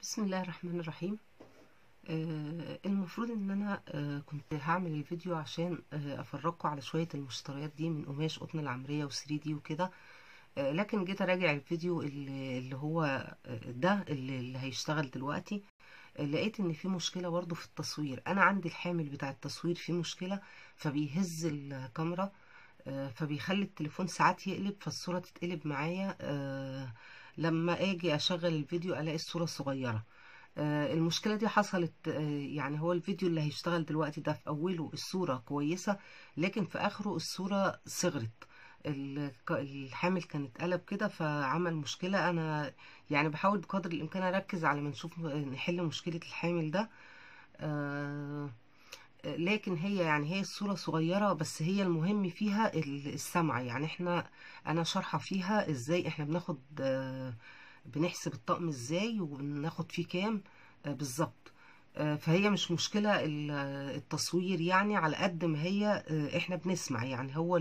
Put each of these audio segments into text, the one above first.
بسم الله الرحمن الرحيم آه المفروض ان انا آه كنت هعمل الفيديو عشان آه افرجكم على شوية المشتريات دي من قماش قطن العمرية و 3 دي وكده آه لكن جيت اراجع الفيديو اللي, اللي هو آه ده اللي, اللي هيشتغل دلوقتي آه لقيت ان في مشكلة برضو في التصوير انا عندي الحامل بتاع التصوير فيه مشكلة فبيهز الكاميرا آه فبيخلي التليفون ساعات يقلب فالصورة تتقلب معايا آه لما اجي اشغل الفيديو الاقي الصورة صغيرة آه المشكلة دي حصلت آه يعني هو الفيديو اللي هيشتغل دلوقتي ده في اوله الصورة كويسة لكن في اخره الصورة صغرت الحامل كان اتقلب كده فعمل مشكلة انا يعني بحاول بقدر الامكان اركز على ما نشوف نحل مشكلة الحامل ده آه لكن هي يعني هي الصورة صغيرة بس هي المهم فيها السمع يعني احنا انا شارحة فيها ازاي احنا بناخد بنحسب الطقم ازاي وبناخد فيه كام بالظبط فهي مش مشكلة التصوير يعني على قد ما هي احنا بنسمع يعني هو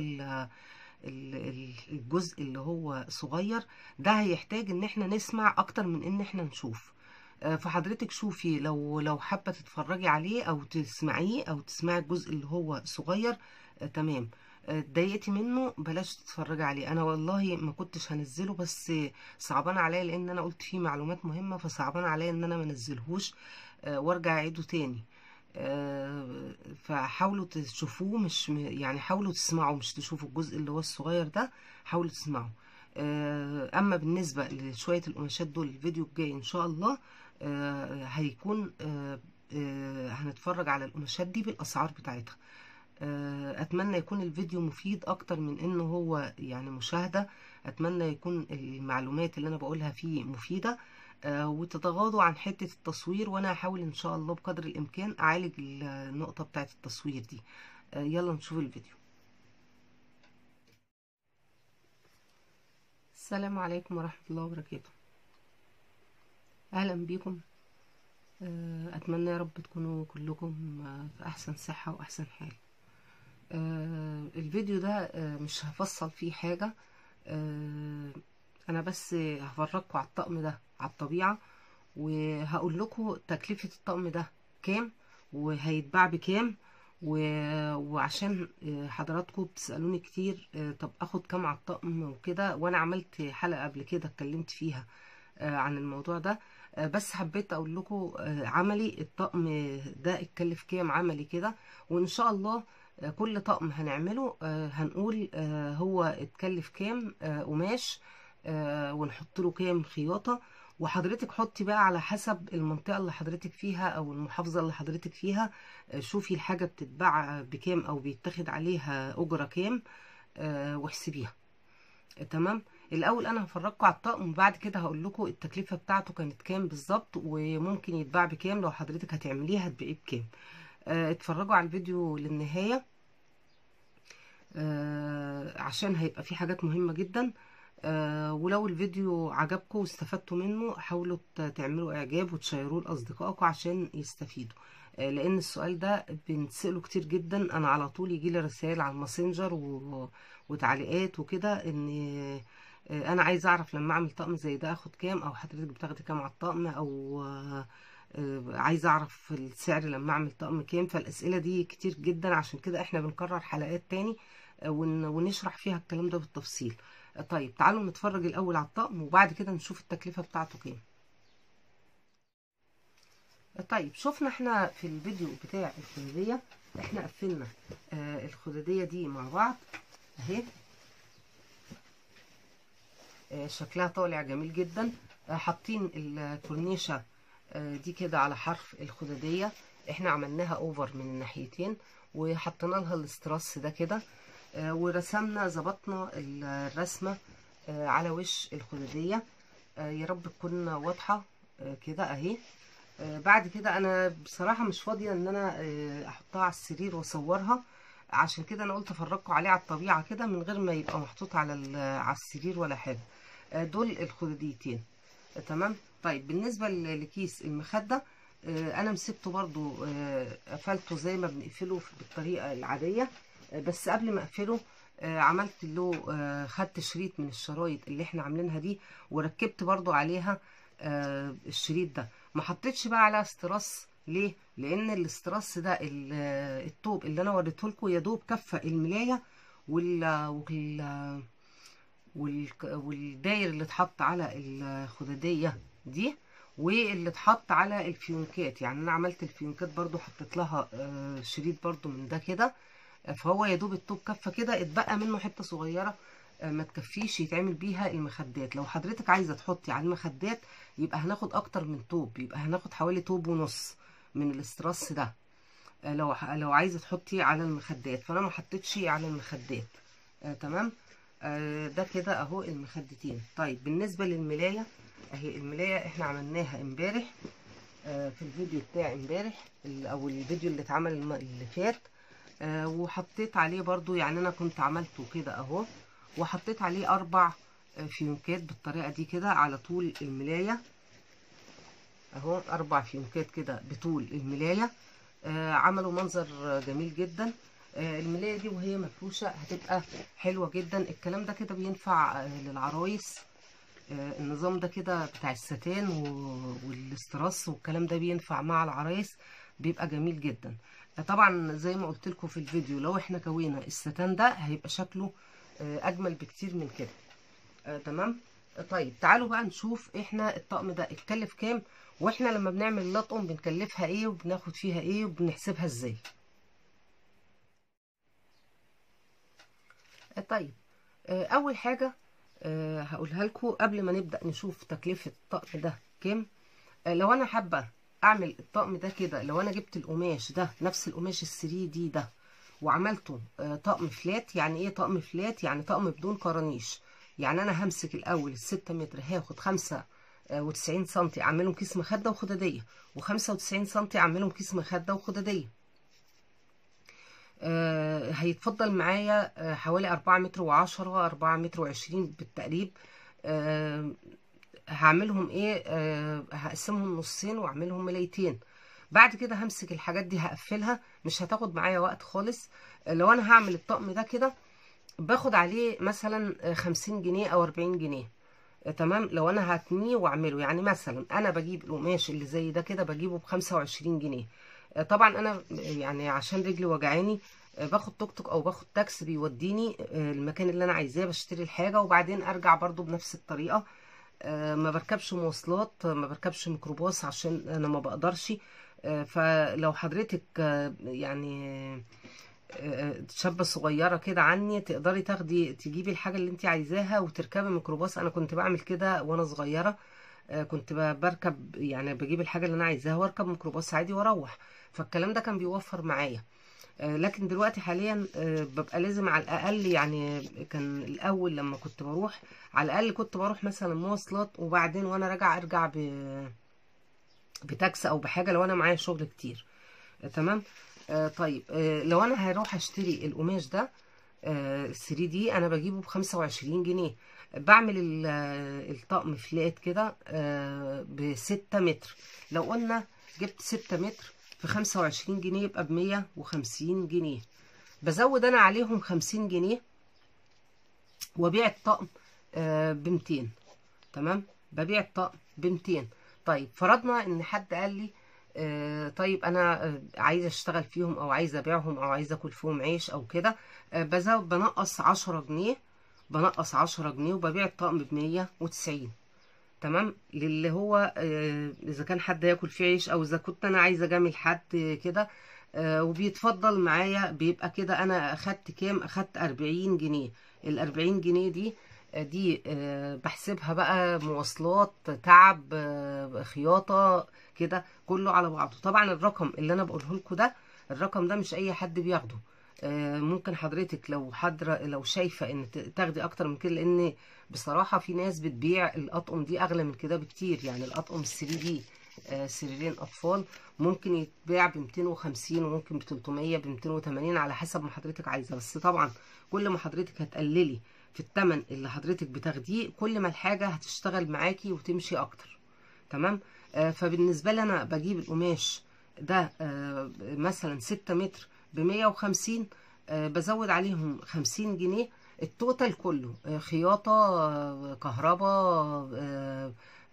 الجزء اللي هو صغير ده هيحتاج ان احنا نسمع اكتر من ان احنا نشوف فحضرتك شوفي لو لو حابه تتفرجي عليه او تسمعيه او تسمعي الجزء اللي هو صغير آه تمام اتضايقتي منه بلاش تتفرجي عليه انا والله ما كنتش هنزله بس صعبان عليا لان انا قلت فيه معلومات مهمه فصعبان عليا ان انا ما انزلهوش آه وارجع اعيده تاني آه فحاولوا تشوفوه مش يعني حاولوا تسمعوا مش تشوفوا الجزء اللي هو الصغير ده حاولوا تسمعوا اما بالنسبه لشويه القماشات دول الفيديو الجاي ان شاء الله آه هيكون آه آه هنتفرج على القماشات دي بالاسعار بتاعتها اتمنى يكون الفيديو مفيد اكتر من انه هو يعني مشاهده اتمنى يكون المعلومات اللي انا بقولها فيه مفيده وتتغاضوا عن حته التصوير وانا هحاول ان شاء الله بقدر الامكان اعالج النقطه بتاعه التصوير دي يلا نشوف الفيديو السلام عليكم ورحمه الله وبركاته اهلا بيكم اتمنى يا رب تكونوا كلكم في احسن صحة واحسن حال الفيديو ده مش هفصل فيه حاجة انا بس هفرجكم على الطقم ده على الطبيعة وهقول لكم تكلفة الطقم ده كام وهيتباع بكام وعشان حضراتكم بتسألوني كتير طب اخد كام على الطقم وكده وانا عملت حلقة قبل كده اتكلمت فيها عن الموضوع ده بس حبيت اقول لكم عملي الطقم ده اتكلف كام عملي كده وان شاء الله كل طقم هنعمله هنقول هو اتكلف كام قماش ونحط له كام خياطه وحضرتك حطي بقى على حسب المنطقه اللي حضرتك فيها او المحافظه اللي حضرتك فيها شوفي الحاجه بتتباع بكام او بيتاخد عليها اجره كام واحسبيها تمام الاول انا هفرجكم على الطقم وبعد كده هقول لكم التكلفه بتاعته كانت كام بالظبط وممكن يتباع بكام لو حضرتك هتعمليه هتبيعيه بكام آه اتفرجوا على الفيديو للنهايه آه عشان هيبقى فيه حاجات مهمه جدا آه ولو الفيديو عجبكم واستفدتوا منه حاولوا تعملوا اعجاب وتشيروه لاصدقائكم عشان يستفيدوا لان السؤال ده بنسأله كتير جدا انا على طول يجي لي رسائل على الماسنجر و... وتعليقات وكده ان انا عايزه اعرف لما اعمل طقم زي ده اخد كام او حضرتك بتاخدي كام على الطقم او عايزه اعرف السعر لما اعمل طقم كام فالاسئله دي كتير جدا عشان كده احنا بنكرر حلقات تاني ونشرح فيها الكلام ده بالتفصيل طيب تعالوا نتفرج الاول على الطقم وبعد كده نشوف التكلفه بتاعته كام طيب شفنا احنا في الفيديو بتاع الخداديه احنا قفلنا آه الخداديه دي مع بعض اهي آه شكلها طالع جميل جدا آه حاطين الكورنيشه آه دي كده على حرف الخداديه احنا عملناها اوفر من الناحيتين وحطينا لها الاستراس ده كده آه ورسمنا ظبطنا الرسمه آه على وش الخداديه آه يا رب تكون واضحه آه كده اهي بعد كده انا بصراحه مش فاضيه ان انا احطها على السرير واصورها عشان كده انا قلت افرجكم عليه على الطبيعه كده من غير ما يبقى محطوط على على السرير ولا حاجه دول الخداديتين تمام طيب بالنسبه لكيس المخده انا مسكته برضو قفلته زي ما بنقفله بالطريقه العاديه بس قبل ما اقفله عملت له خدت شريط من الشرايط اللي احنا عاملينها دي وركبت برضو عليها الشريط ده ما حطيتش بقى عليها استراس ليه لان الاستراس ده ال- الطوب اللي انا وريته لكم يا دوب كفه الملايه وال وال والك- والداير اللي اتحط على الخداديه دي واللي اتحط على الفيونكات يعني انا عملت الفيونكات برضو حطيت لها آه، شريط برضو من ده كده آه، فهو يا دوب الطوب كفه كده اتبقى منه حته صغيره آه، ما تكفيش يتعمل بيها المخدات لو حضرتك عايزه تحطي على المخدات يبقى هناخد اكتر من طوب يبقى هناخد حوالي طوب ونص من الاستراس ده آه، لو لو عايزه تحطي على المخدات فانا ما حطيتش على المخدات آه تمام آه ده كده اهو المخدتين طيب بالنسبه للملايه اهي الملايه احنا عملناها امبارح آه في الفيديو بتاع امبارح ال- او الفيديو اللي اتعمل الم- اللي فات آه وحطيت عليه برضو يعني انا كنت عملته كده اهو وحطيت عليه اربع آه، فيونكات بالطريقه دي كده على طول الملايه اهو اربع فيونكات كده بطول الملايه آه عملوا منظر آه، جميل جدا آه الملايه دي وهي مفروشه هتبقى حلوه جدا الكلام ده كده بينفع آه للعرايس آه النظام ده كده بتاع الستان و- والاستراس والكلام ده بينفع مع العرايس بيبقى جميل جدا آه طبعا زي ما قلت لكم في الفيديو لو احنا كوينا الستان ده هيبقى شكله آه اجمل بكتير من كده آه تمام آه، طيب تعالوا بقى نشوف احنا الطقم ده اتكلف كام واحنا لما بنعمل اللطقم بنكلفها ايه وبناخد فيها ايه وبنحسبها ازاي آه، طيب آه، اول حاجه آه، هقولها لكم قبل ما نبدا نشوف تكلفه الطقم ده كام آه، لو انا حابه اعمل الطقم ده كده لو انا جبت القماش ده نفس القماش الثري دي ده وعملته آه، طقم فلات يعني ايه طقم فلات يعني طقم بدون كرانيش يعني انا همسك الاول الستة متر هاخد خمسة آه، وتسعين سنتي اعملهم كيس مخدة وخدادية وخمسة وتسعين سنتي اعملهم كيس مخدة وخدادية آه، هيتفضل معايا آه، حوالي أربعة متر وعشرة أربعة متر وعشرين بالتقريب آه، هعملهم ايه آه، هقسمهم نصين واعملهم ملايتين بعد كده همسك الحاجات دي هقفلها مش هتاخد معايا وقت خالص آه، لو انا هعمل الطقم ده كده باخد عليه مثلا آه، خمسين جنيه او أربعين جنيه آه، تمام لو انا هتنيه واعمله يعني مثلا انا بجيب القماش اللي زي ده كده بجيبه بخمسة وعشرين جنيه آه، طبعا انا يعني عشان رجلي وجعاني آه، باخد توك توك او باخد تاكس بيوديني آه، المكان اللي انا عايزاه بشتري الحاجه وبعدين ارجع برضو بنفس الطريقه آه، ما بركبش مواصلات آه، ما بركبش ميكروباص عشان انا ما بقدرش آه، فلو حضرتك آه، يعني آه، شابة صغيرة كده عني تقدري تاخدي تجيبي الحاجة اللي انت عايزاها وتركبي ميكروباص انا كنت بعمل كده وانا صغيرة آه، كنت ب- بركب يعني بجيب الحاجة اللي انا عايزاها واركب ميكروباص عادي واروح فالكلام ده كان بيوفر معايا آه، لكن دلوقتي حاليا آه، ببقى لازم على الاقل يعني كان الاول لما كنت بروح على الاقل كنت بروح مثلا مواصلات وبعدين وانا راجعه ارجع ب بتاكسي او بحاجه لو انا معايا شغل كتير آه، تمام آه طيب آه لو انا هروح اشتري القماش ده آه 3 دي انا بجيبه ب 25 جنيه بعمل ال- آه، الطقم فلات كده آه ب 6 متر لو قلنا جبت 6 متر في 25 جنيه يبقى ب 150 جنيه بزود انا عليهم 50 جنيه وبيع الطقم ب 200 تمام ببيع الطقم ب 200 طيب فرضنا ان حد قال لي آه طيب انا آه عايزه اشتغل فيهم او عايزه ابيعهم او عايزه اكل فيهم عيش او كده آه بزود بنقص 10 جنيه بنقص 10 جنيه وببيع الطقم ب 190 تمام للي هو آه، اذا كان حد ياكل فيه عيش او اذا كنت انا عايزه اجامل حد كده آه، وبيتفضل معايا بيبقى كده انا اخدت كام اخدت 40 جنيه ال 40 جنيه دي آه، دي آه، بحسبها بقى مواصلات تعب آه، خياطه كده كله على بعضه طبعا الرقم اللي انا بقوله لكم ده الرقم ده مش اي حد بياخده آه، ممكن حضرتك لو حضرة لو شايفة ان ت- تاخدي اكتر من كده لان بصراحة في ناس بتبيع الاطقم دي اغلى من كده بكتير يعني الاطقم الثري دي آه، سريرين اطفال ممكن يتباع ب 250 وممكن ب 300 ب 280 على حسب ما حضرتك عايزة بس طبعا كل ما حضرتك هتقللي في الثمن اللي حضرتك بتاخديه كل ما الحاجة هتشتغل معاكي وتمشي اكتر تمام آه، فبالنسبة لي انا بجيب القماش ده آه، مثلا 6 متر ب 150 آه، بزود عليهم 50 جنيه التوتال كله آه، خياطة آه، كهرباء آه،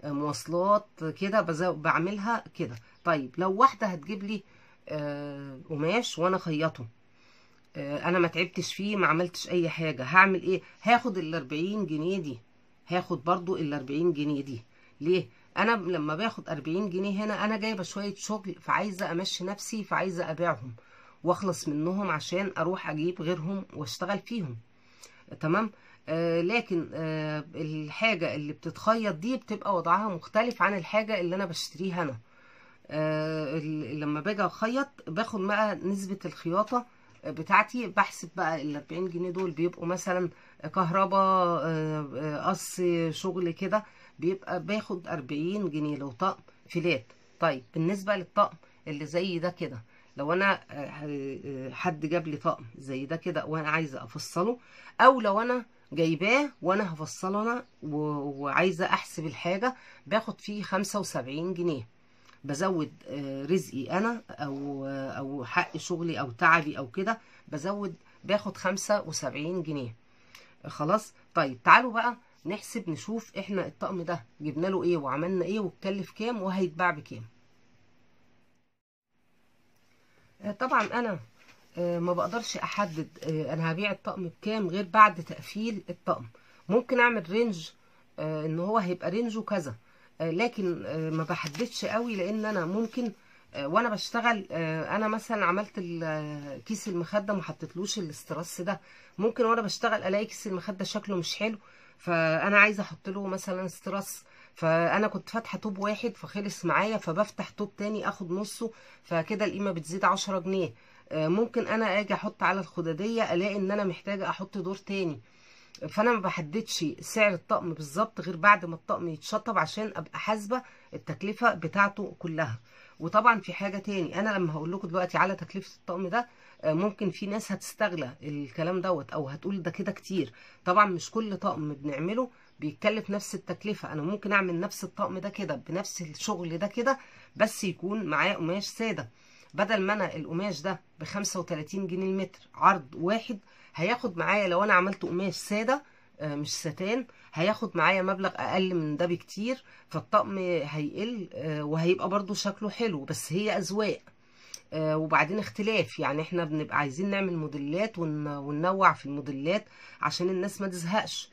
آه، مواصلات كده بزو- بعملها كده طيب لو واحده هتجيب لي آه، قماش وانا خيطه آه، انا ما تعبتش فيه ما عملتش اي حاجه هعمل ايه هاخد ال 40 جنيه دي هاخد برضو ال 40 جنيه دي ليه انا لما باخد 40 جنيه هنا انا جايبه شويه شغل فعايزه امشي نفسي فعايزه ابيعهم واخلص منهم عشان اروح اجيب غيرهم واشتغل فيهم تمام آه لكن آه الحاجه اللي بتتخيط دي بتبقى وضعها مختلف عن الحاجه اللي انا بشتريها انا آه ال- لما باجي اخيط باخد بقى نسبة الخياطة بتاعتي بحسب بقى ال 40 جنيه دول بيبقوا مثلا كهرباء آه، آه، قص شغل كده بيبقى باخد 40 جنيه لو طقم فيلات طيب بالنسبة للطقم اللي زي ده كده لو انا آه، آه، حد جاب لي طقم زي ده كده وانا عايزة افصله او لو انا جايباه وانا هفصله انا و- وعايزة احسب الحاجة باخد فيه 75 جنيه بزود آه، رزقي انا او آه، او حق شغلي او تعبي او كده بزود باخد خمسة وسبعين جنيه خلاص طيب تعالوا بقى نحسب نشوف احنا الطقم ده جبنا له ايه وعملنا ايه واتكلف كام وهيتباع بكام آه، طبعا انا آه، ما بقدرش احدد آه، انا هبيع الطقم بكام غير بعد تقفيل الطقم ممكن اعمل رينج آه، ان هو هيبقى رينجه كذا آه، لكن آه، ما بحددش قوي لان انا ممكن آه، وانا بشتغل آه، انا مثلا عملت ال- آه، كيس المخده ما حطيتلوش الاسترس ده ممكن وانا بشتغل الاقي كيس المخده شكله مش حلو فانا عايزه احط له مثلا استرس فانا كنت فاتحه توب واحد فخلص معايا فبفتح توب تاني اخد نصه فكده القيمه بتزيد عشرة جنيه آه، ممكن انا اجي احط على الخداديه الاقي ان انا محتاجه احط دور تاني فانا ما بحددش سعر الطقم بالظبط غير بعد ما الطقم يتشطب عشان ابقى حاسبه التكلفه بتاعته كلها وطبعا في حاجه تاني انا لما هقول لكم دلوقتي على تكلفه الطقم ده آه، ممكن في ناس هتستغلى الكلام دوت او هتقول ده كده كتير طبعا مش كل طقم بنعمله بيتكلف نفس التكلفه انا ممكن اعمل نفس الطقم ده كده بنفس الشغل ده كده بس يكون معاه قماش ساده بدل ما انا القماش ده ب 35 جنيه المتر عرض واحد هياخد معايا لو انا عملت قماش ساده آه، مش ستان هياخد معايا مبلغ اقل من ده بكتير فالطقم هيقل آه، وهيبقى برضو شكله حلو بس هي اذواق آه، وبعدين اختلاف يعني احنا بنبقى عايزين نعمل موديلات ون- وننوع في الموديلات عشان الناس ما تزهقش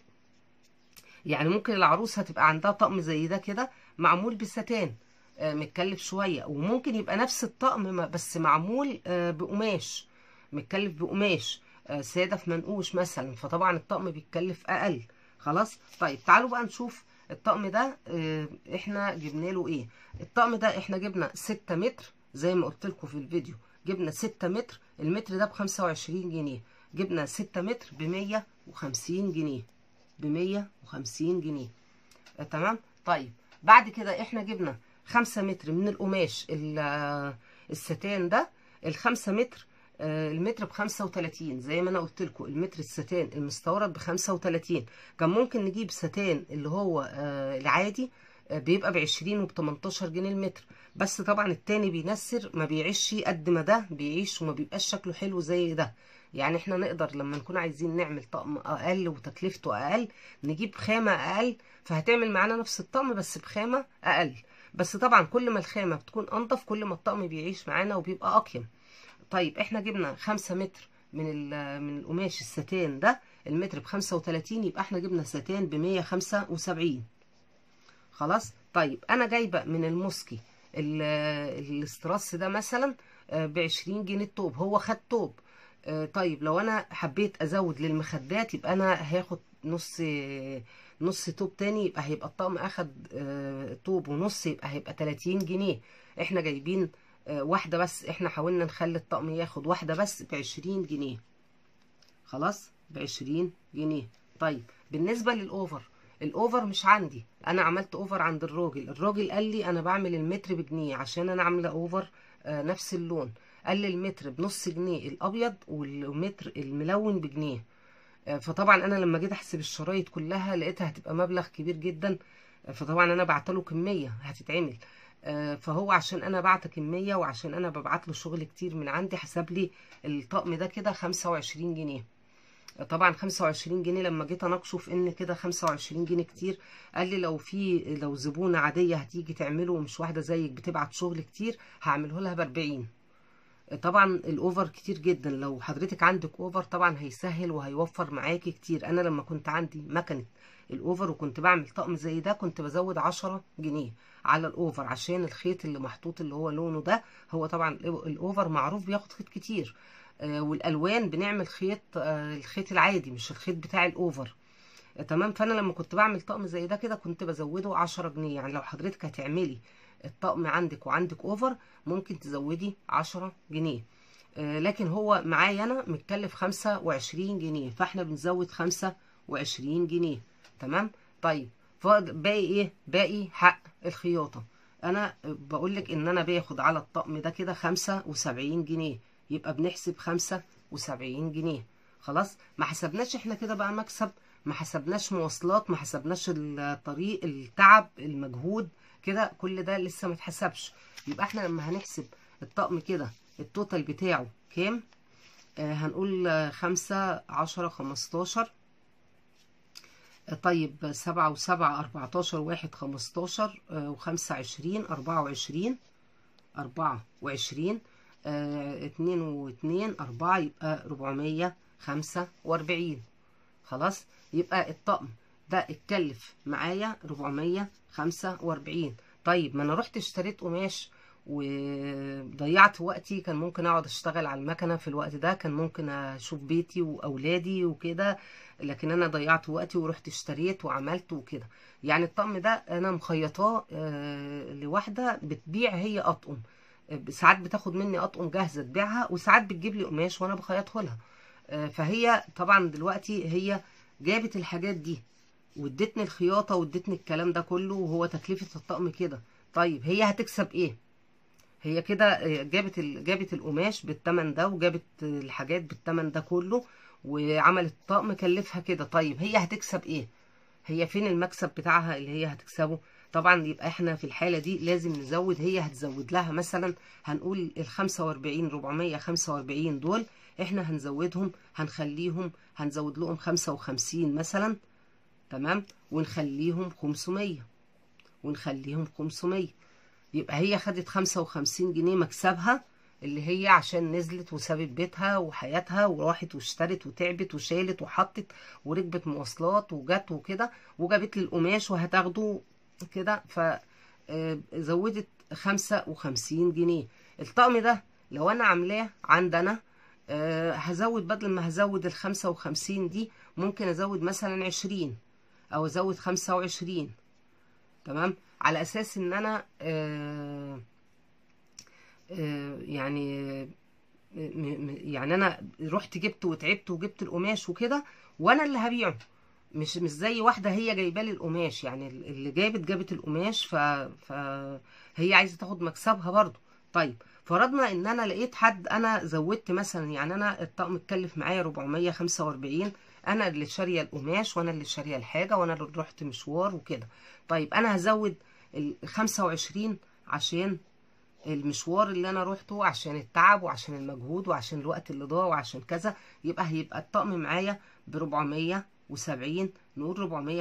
يعني ممكن العروسه تبقى عندها طقم زي ده كده معمول بستان آه، متكلف شويه وممكن يبقى نفس الطقم ما- بس معمول آه، بقماش متكلف بقماش آه، ساده في منقوش مثلا فطبعا الطقم بيتكلف اقل خلاص طيب تعالوا بقى نشوف الطقم ده آه، احنا جبنا له ايه الطقم ده احنا جبنا 6 متر زي ما قلت لكم في الفيديو جبنا 6 متر المتر ده ب 25 جنيه جبنا 6 متر ب 150 جنيه ب 150 جنيه آه، تمام طيب بعد كده احنا جبنا 5 متر من القماش ال- آه، الستان ده الخمسة متر آه، المتر ب 35 زي ما انا قلت لكم المتر الستان المستورد ب 35 كان ممكن نجيب ستان اللي هو آه، العادي آه، بيبقى ب 20 وب 18 جنيه المتر بس طبعا التاني بينسر ما بيعيش قد ما ده بيعيش وما بيبقاش شكله حلو زي ده يعني احنا نقدر لما نكون عايزين نعمل طقم اقل وتكلفته اقل نجيب خامة اقل فهتعمل معانا نفس الطقم بس بخامة اقل بس طبعا كل ما الخامة بتكون انضف كل ما الطقم بيعيش معانا وبيبقى اقيم طيب احنا جبنا خمسة متر من ال- من القماش الستان ده المتر ب 35 يبقى احنا جبنا ستان ب 175 خلاص طيب انا جايبه من المسكي ال- الاستراس ده مثلا ب 20 جنيه الطوب هو خد طوب آه، طيب لو انا حبيت ازود للمخدات يبقى انا هاخد نص نص طوب تاني يبقى هيبقى الطقم اخد آه، طوب ونص يبقى هيبقى 30 جنيه احنا جايبين آه، واحده بس احنا حاولنا نخلي الطقم ياخد واحده بس ب 20 جنيه خلاص ب 20 جنيه طيب بالنسبه للاوفر الاوفر مش عندي انا عملت اوفر عند الراجل الراجل قال لي انا بعمل المتر بجنيه عشان انا عامله اوفر آه، نفس اللون قال لي المتر بنص جنيه الابيض والمتر الملون بجنيه آه، فطبعا انا لما جيت احسب الشرايط كلها لقيتها هتبقى مبلغ كبير جدا آه، فطبعا انا بعت له كميه هتتعمل آه، فهو عشان انا بعت كميه وعشان انا ببعت له شغل كتير من عندي حسب لي الطقم ده كده 25 جنيه طبعا 25 جنيه لما جيت اناقشه في ان كده 25 جنيه كتير قال لي لو في لو زبونه عاديه هتيجي تعمله ومش واحده زيك بتبعت شغل كتير هعمله لها ب 40 طبعا الاوفر كتير جدا لو حضرتك عندك اوفر طبعا هيسهل وهيوفر معاكي كتير انا لما كنت عندي مكنه الاوفر وكنت بعمل طقم زي ده كنت بزود 10 جنيه على الاوفر عشان الخيط اللي محطوط اللي هو لونه ده هو طبعا الاوفر معروف بياخد خيط كتير آه والالوان بنعمل خيط آه الخيط العادي مش الخيط بتاع الاوفر آه تمام فانا لما كنت بعمل طقم زي ده كده كنت بزوده 10 جنيه يعني لو حضرتك هتعملي الطقم عندك وعندك اوفر ممكن تزودي 10 جنيه آه لكن هو معايا انا متكلف 25 جنيه فاحنا بنزود 25 جنيه تمام طيب باقي ايه باقي حق الخياطه انا بقول لك ان انا باخد على الطقم ده كده 75 جنيه يبقى بنحسب 75 جنيه خلاص ما حسبناش احنا كده بقى مكسب ما حسبناش مواصلات ما حسبناش الطريق التعب المجهود كده كل ده لسه ما اتحسبش يبقى احنا لما هنحسب الطقم كده التوتال بتاعه كام آه هنقول خمسة عشرة خمستاشر طيب سبعة وسبعة أربعتاشر واحد خمستاشر آه وخمسة عشرين أربعة وعشرين أربعة وعشرين آه اتنين واتنين أربعة يبقى ربعمية خمسة وأربعين خلاص يبقى الطقم ده اتكلف معايا ربعمية خمسة وأربعين طيب ما أنا رحت اشتريت قماش وضيعت وقتي كان ممكن اقعد اشتغل على المكنه في الوقت ده كان ممكن اشوف بيتي واولادي وكده لكن انا ضيعت وقتي ورحت اشتريت وعملت وكده يعني الطقم ده انا مخيطاه لواحده بتبيع هي اطقم ساعات بتاخد مني اطقم جاهزه تبيعها وساعات بتجيب لي قماش وانا بخيطه لها فهي طبعا دلوقتي هي جابت الحاجات دي وادتني الخياطه وادتني الكلام ده كله وهو تكلفه الطقم كده طيب هي هتكسب ايه هي كده جابت جابت القماش بالثمن ده وجابت الحاجات بالثمن ده كله وعملت طقم كلفها كده طيب هي هتكسب ايه هي فين المكسب بتاعها اللي هي هتكسبه طبعا يبقى احنا في الحاله دي لازم نزود هي هتزود لها مثلا هنقول ال 45 445 دول احنا هنزودهم هنخليهم هنزود لهم 55 مثلا تمام ونخليهم 500 ونخليهم 500 يبقى هي خدت 55 جنيه مكسبها اللي هي عشان نزلت وسابت بيتها وحياتها وراحت واشترت وتعبت وشالت وحطت وركبت مواصلات وجت وكده وجابت لي القماش وهتاخده كده فزودت 55 جنيه الطقم ده لو انا عاملاه عندنا أه هزود بدل ما هزود ال 55 دي ممكن ازود مثلا 20 او ازود 25 تمام على اساس ان انا آه آه يعني يعني انا رحت جبت وتعبت وجبت القماش وكده وانا اللي هبيعه مش مش زي واحده هي جايبه لي القماش يعني اللي جابت جابت القماش ف فهي عايزه تاخد مكسبها برضو طيب فرضنا ان انا لقيت حد انا زودت مثلا يعني انا الطقم اتكلف معايا 445 انا اللي شاريه القماش وانا اللي شاريه الحاجه وانا اللي رحت مشوار وكده طيب انا هزود ال 25 عشان المشوار اللي انا روحته عشان التعب وعشان المجهود وعشان الوقت اللي ضاع وعشان كذا يبقى هيبقى الطقم معايا ب 470 نقول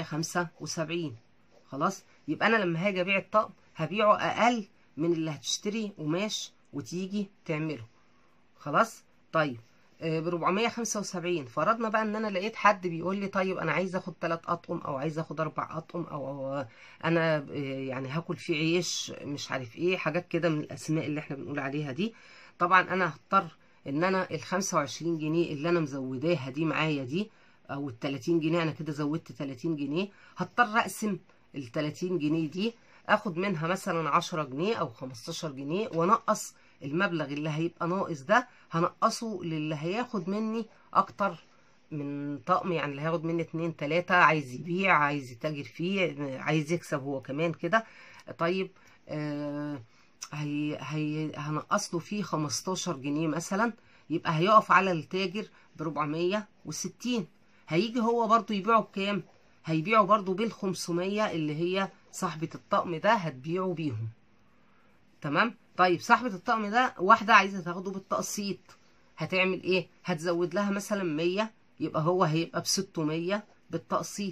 475 خلاص يبقى انا لما هاجي ابيع الطقم هبيعه اقل من اللي هتشتري قماش وتيجي تعمله خلاص طيب ب 475 فرضنا بقى ان انا لقيت حد بيقول لي طيب انا عايز اخد ثلاث اطقم او عايز اخد اربع اطقم او, أو انا يعني هاكل فيه عيش مش عارف ايه حاجات كده من الاسماء اللي احنا بنقول عليها دي طبعا انا هضطر ان انا ال 25 جنيه اللي انا مزوداها دي معايا دي او ال 30 جنيه انا كده زودت 30 جنيه هضطر اقسم ال 30 جنيه دي اخد منها مثلا 10 جنيه او 15 جنيه وانقص المبلغ اللي هيبقى ناقص ده هنقصه للي هياخد مني اكتر من طقم يعني اللي هياخد مني اتنين تلاتة عايز يبيع عايز يتاجر فيه عايز يكسب هو كمان كده طيب آه هي هي هنقص له فيه 15 جنيه مثلا يبقى هيقف على التاجر ب 460 هيجي هو برضو يبيعه بكام هيبيعه برضو بال 500 اللي هي صاحبة الطقم ده هتبيعه بيهم تمام طيب صاحبة الطقم ده واحدة عايزة تاخده بالتقسيط هتعمل ايه هتزود لها مثلا 100 يبقى هو هيبقى بستمية بالتقسيط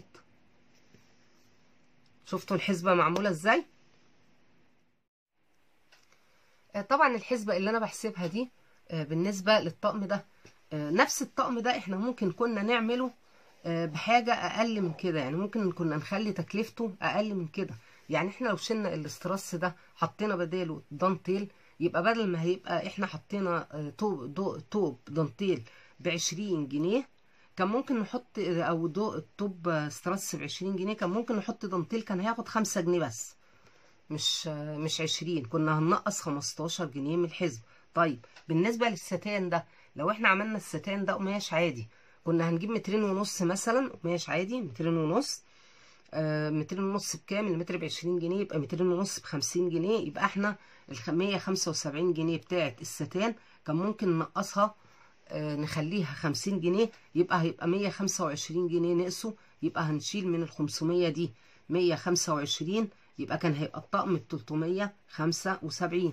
شفتوا الحسبة معمولة ازاي طبعا الحسبة اللي انا بحسبها دي بالنسبة للطقم ده نفس الطقم ده احنا ممكن كنا نعمله بحاجة اقل من كده يعني ممكن كنا نخلي تكلفته اقل من كده يعني احنا لو شلنا الاسترس ده حطينا بداله دانتيل يبقى بدل ما هيبقى احنا حطينا توب دو توب دانتيل بعشرين جنيه كان ممكن نحط او دو التوب استرس بعشرين جنيه كان ممكن نحط دانتيل كان هياخد خمسة جنيه بس مش مش عشرين كنا هننقص خمستاشر جنيه من الحزب طيب بالنسبة للستان ده لو احنا عملنا الستان ده قماش عادي كنا هنجيب مترين ونص مثلا قماش عادي مترين ونص آه مترين ونص بكام المتر بعشرين جنيه يبقى مترين ونص بخمسين جنيه يبقى احنا المية خمسة وسبعين جنيه بتاعت الستان كان ممكن ننقصها آه نخليها خمسين جنيه يبقى هيبقى مية خمسة وعشرين جنيه نقصوا يبقى هنشيل من الخمسمية دي مية خمسة وعشرين يبقى كان هيبقى الطقم التلتمية خمسة وسبعين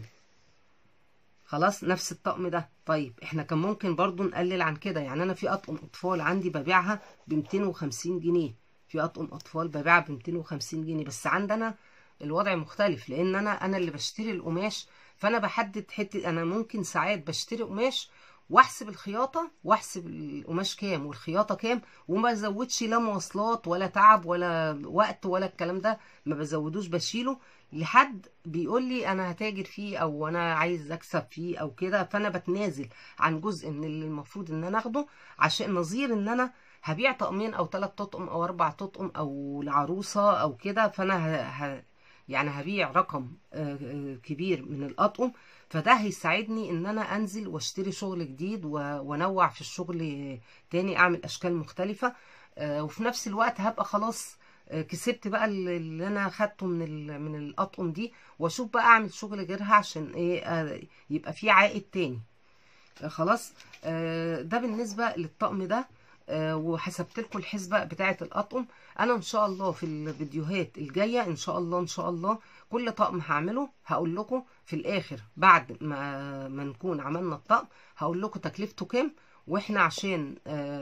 خلاص نفس الطقم ده طيب احنا كان ممكن برضو نقلل عن كده يعني انا في اطقم اطفال عندي ببيعها ب 250 جنيه في اطقم اطفال ببيعها ب 250 جنيه بس عندنا الوضع مختلف لان انا انا اللي بشتري القماش فانا بحدد حته انا ممكن ساعات بشتري قماش واحسب الخياطه واحسب القماش كام والخياطه كام وما بزودش لا مواصلات ولا تعب ولا وقت ولا الكلام ده ما بزودوش بشيله لحد بيقول لي انا هتاجر فيه او انا عايز اكسب فيه او كده فانا بتنازل عن جزء من اللي المفروض ان انا اخده عشان نظير ان انا هبيع طقمين او ثلاث تطقم او اربع تطقم او العروسه او كده فانا ه... ه... يعني هبيع رقم كبير من الاطقم فده هيساعدني ان انا انزل واشتري شغل جديد وانوع في الشغل تاني اعمل اشكال مختلفه وفي نفس الوقت هبقى خلاص كسبت بقى اللي انا خدته من من الاطقم دي واشوف بقى اعمل شغل غيرها عشان ايه يبقى في عائد تاني خلاص ده بالنسبه للطقم ده وحسبت لكم الحسبه بتاعه الاطقم انا ان شاء الله في الفيديوهات الجايه ان شاء الله ان شاء الله كل طقم هعمله هقول لكم في الاخر بعد ما ما نكون عملنا الطقم هقول لكم تكلفته كام واحنا عشان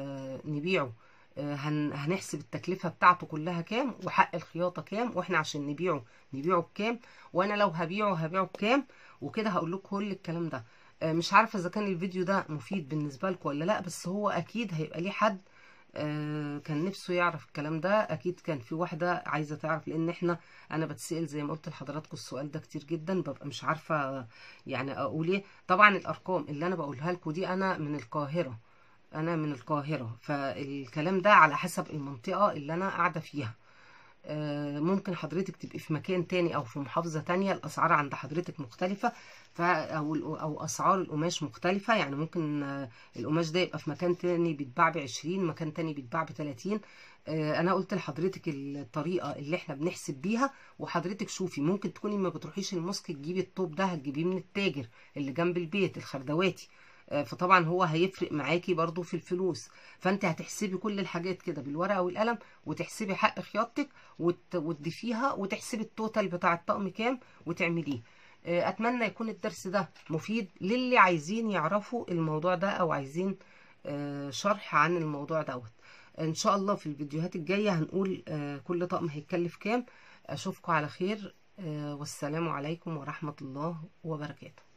نبيعه هنحسب التكلفه بتاعته كلها كام وحق الخياطه كام واحنا عشان نبيعه نبيعه بكام وانا لو هبيعه هبيعه بكام وكده هقول لكم كل الكلام ده مش عارفه اذا كان الفيديو ده مفيد بالنسبه لكم ولا لا بس هو اكيد هيبقى ليه حد كان نفسه يعرف الكلام ده اكيد كان في واحده عايزه تعرف لان احنا انا بتسال زي ما قلت لحضراتكم السؤال ده كتير جدا ببقى مش عارفه يعني اقول ايه طبعا الارقام اللي انا بقولها لكم دي انا من القاهره انا من القاهره فالكلام ده على حسب المنطقه اللي انا قاعده فيها ممكن حضرتك تبقي في مكان تاني او في محافظه تانية الاسعار عند حضرتك مختلفه او او اسعار القماش مختلفه يعني ممكن القماش ده يبقى في مكان تاني بيتباع ب 20 مكان تاني بيتباع ب 30 انا قلت لحضرتك الطريقه اللي احنا بنحسب بيها وحضرتك شوفي ممكن تكوني ما بتروحيش المسك تجيبي الطوب ده هتجيبيه من التاجر اللي جنب البيت الخردواتي فطبعا هو هيفرق معاكي برضو في الفلوس فانت هتحسبي كل الحاجات كده بالورقه والقلم وتحسبي حق خياطتك وتضيفيها وتحسبي التوتال بتاع الطقم كام وتعمليه اتمنى يكون الدرس ده مفيد للي عايزين يعرفوا الموضوع ده او عايزين شرح عن الموضوع دوت ان شاء الله في الفيديوهات الجايه هنقول كل طقم هيتكلف كام اشوفكم على خير والسلام عليكم ورحمه الله وبركاته